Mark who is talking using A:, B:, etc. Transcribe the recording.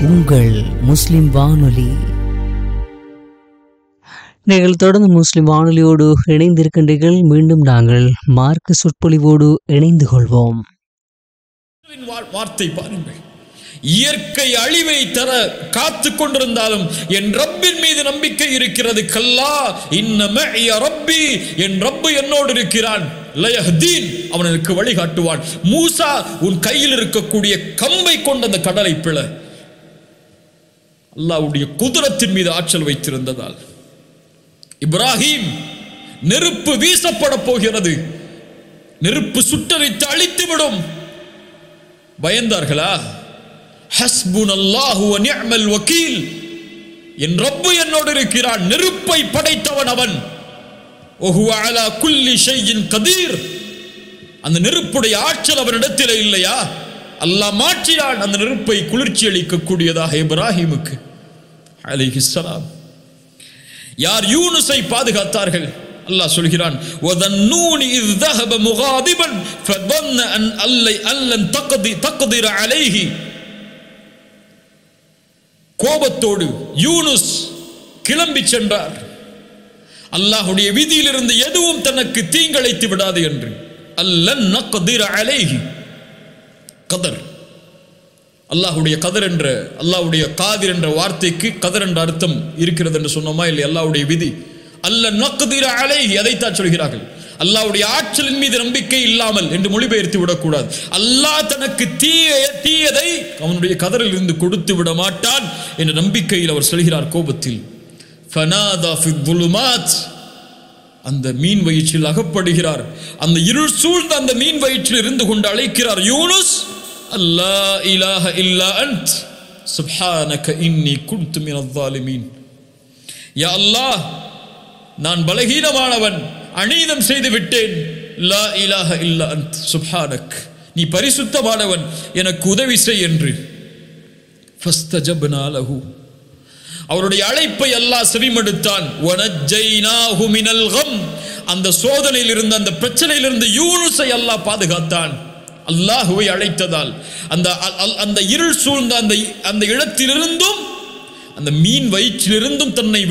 A: உங்கள் முஸ்லிம் வானொலி நீங்கள் தொடர்ந்து முஸ்லிம் வானொலியோடு இணைந்திருக்கின்றீர்கள் மீண்டும் நாங்கள் மார்க்க சொற்பொழிவோடு இணைந்து கொள்வோம்
B: இறைவனின் வா- வார்த்தை பாருங்கள் இயற்கை அழிவை தர காத்து கொண்டிருந்தாலும் என் ரப்பின் மீது நம்பிக்கை இருக்கிறது கல்லா இன்னம ரப்பி என் ரப்பு என்னோடு இருக்கிறான் லயஹ்தீன் அவன் எனக்கு வழிகாட்டுவான் மூசா உன் கையில் இருக்கக்கூடிய கம்பை கொண்ட அந்த கடலை பிள அல்லாஹ்வுடைய குதிரத்தின் மீது ஆற்றல் வைத்திருந்ததால் இப்ராஹிம் நெருப்பு வீசப்பட போகிறது நெருப்பு சுட்டரித்து அழித்துவிடும் பயந்தார்களா ஹஸ்புன் அல்லாஹு நிஅமல் வக்கீல் என் ரப்பு என்னோடு இருக்கிறான் நெருப்பை படைத்தவன் அவன் ஒஹுவ அலா குல்லி ஷையின் கதீர் அந்த நெருப்புடைய ஆற்றல் அவனிடத்தில் இல்லையா அல்லாஹ் மாற்றினான் அந்த நெருப்பை குளிர்ச்சி அளிக்கக்கூடியதாக இப்ராஹிமுக்கு அலைஹிஸ்ஸலாம் யார் யூனுஸை பாதுகாத்தார்கள் அல்லாஹ் சொல்கிறான் وَذَنُّونِ إِذْ ذَهَبَ مُغَاضِبًا فَظَنَّ أَنْ أَلَّ- أَنْ لَنْ تَقْدِ- تَقْدِرَ عَلَيْهِ கோபத்தோடு யூனுஸ் கிளம்பி சென்றார் அல்லாஹுடைய விதியிலிருந்து எதுவும் தனக்கு தீங்கிழைத்து விடாது என்று அல்லன் நக்திர அலைஹி கதர் அல்லாஹ்வுடைய கதர் என்ற அல்லாஹ்வுடைய காதிர் என்ற வார்த்தைக்கு கதர் என்ற அர்த்தம் இருக்கிறது என்று சொன்னோமா இல்லை அல்லாஹ்வுடைய விதி அல்ல நக்திர அலைஹி அதைத்தான் சொல்கிறார்கள் அல்லாஹ்வுடைய ஆற்றலின் மீது நம்பிக்கை இல்லாமல் என்று மொழிபெயர்த்து விடக்கூடாது அல்லாஹ் தனக்கு தீய தீயதை அவனுடைய கதரில் இருந்து கொடுத்து விட மாட்டான் என்ற நம்பிக்கையில் அவர் சொல்கிறார் கோபத்தில் ஃபனாதா ஃபி துலுமாத் அந்த மீன் வயிற்றில் அகப்படுகிறார் அந்த இருள் சூழ்ந்த அந்த மீன் வயிற்றில் இருந்து கொண்டு அழைக்கிறார் யூனுஸ் அல்லா இலாஹ இல்லா அன்ட் சுப்ஹானக இன்னி குன்து மினல் ஸாலிமீன் யா அல்லாஹ் நான் பலகீனமானவன் அநீதம் செய்து விட்டேன் லா இலாஹ இல்லா அன்ட் சுப்ஹானக் நீ பரிசுத்தமானவன் எனக்கு உதவி செய் என்று ஃபஸ்தஜப்னா லஹு அவருடைய அழைப்பை அல்லாஹ் செவிமடுத்தான் வனஜ்ஜைனாஹு மினல் கம் அந்த சோதனையில் இருந்த அந்த பிரச்சனையில் இருந்து யூனுஸை அல்லாஹ் பாதுகாத்தான் அல்லாஹுவை அழைத்ததால் அந்த அ- அ- அந்த இருள் சூழ்ந்த அந்த அந்த இடத்திலிருந்தும் அந்த மீன் வயிற்றிலிருந்தும் தன்னை